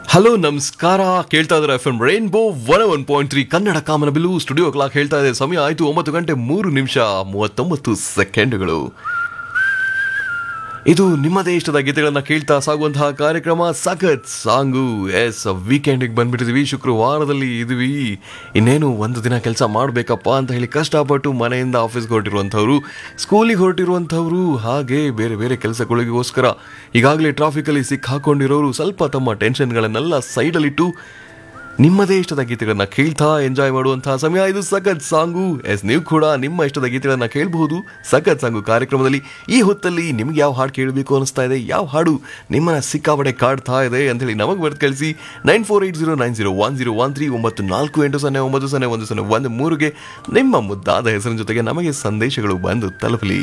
hello ನಮಸ್ಕಾರ ಕೇಳ್ತಾ ಇದ್ದಾರೆ F M rainbow one one point three Kannada Kamanabilu studio clock ಹೇಳ್ತಾ ಇದೆ ಸಮಯ ಆಯಿತು ಒಂಬತ್ತು ಗಂಟೆ ಮೂರು ನಿಮಿಷ ಮೂವತ್ತೊಂಬತ್ತು ಸೆಕೆಂಡ್ಗಳು ಇದು ನಿಮ್ಮದೇ ಇಷ್ಟದ ಗೀತೆಗಳನ್ನ ಕೇಳ್ತಾ ಸಾಗುವಂತಹ ಕಾರ್ಯಕ್ರಮ ಸಖತ್ ಸಾಂಗು ಎಸ್ ವೀಕೆಂಡಿಗೆ ಬಂದ್ಬಿಟ್ಟಿದ್ವಿ ಶುಕ್ರವಾರದಲ್ಲಿ ಇದೀವಿ ಇನ್ನೇನು ಒಂದು ದಿನ ಕೆಲಸ ಮಾಡಬೇಕಪ್ಪ ಅಂತ ಹೇಳಿ ಕಷ್ಟಪಟ್ಟು ಮನೆಯಿಂದ ಆಫೀಸ್ಗೆ ಹೊರಟಿರುವಂಥವ್ರು ಸ್ಕೂಲಿಗೆ ಹೊರಟಿರುವಂಥವ್ರು ಹಾಗೆ ಬೇರೆ ಬೇರೆ ಕೆಲಸಗಳಿಗೋಸ್ಕರ ಈಗಾಗಲೇ ಟ್ರಾಫಿಕಲ್ಲಿ ಸಿಕ್ಕಾಕೊಂಡಿರೋರು ಸ್ವಲ್ಪ ತಮ್ಮ ಟೆನ್ಷನ್ಗಳನ್ನೆಲ್ಲ ಸೈಡಲ್ಲಿಟ್ಟು ನಿಮ್ಮದೇ ಇಷ್ಟದ ಗೀತೆಗಳನ್ನ ಕೇಳ್ತಾ ಎಂಜಾಯ್ ಮಾಡುವಂತಹ ಸಮಯ ಇದು ಸಖತ್ ಸಾಂಗು ಎಸ್ ನೀವು ಕೂಡ ನಿಮ್ಮ ಇಷ್ಟದ ಗೀತೆಗಳನ್ನ ಕೇಳಬಹುದು ಸಖತ್ ಸಾಂಗು ಕಾರ್ಯಕ್ರಮದಲ್ಲಿ ಈ ಹೊತ್ತಲ್ಲಿ ನಿಮ್ಗೆ ಯಾವ ಹಾಡು ಕೇಳಬೇಕು ಅನಿಸ್ತಾ ಇದೆ ಯಾವ ಹಾಡು ನಿಮ್ಮನ್ನ ಸಿಕ್ಕಾಪಡೆ ಕಾಡ್ತಾ ಇದೆ ಅಂತೇಳಿ ನಮಗೆ ಬರ್ದು ಕಳಿಸಿ nine four eight zero nine zero one zero one three ಒಂಬತ್ತು ನಾಲ್ಕು ಎಂಟು ಸೊನ್ನೆ ಒಂಬತ್ತು ಸೊನ್ನೆ ಒಂದು ಸೊನ್ನೆ ಒಂದು ಮೂರುಗೆ ನಿಮ್ಮ ಮುದ್ದಾದ ಹೆಸರಿನ ಜೊತೆಗೆ ನಮಗೆ ಸಂದೇಶಗಳು ಬಂದು ತಲುಪಲಿ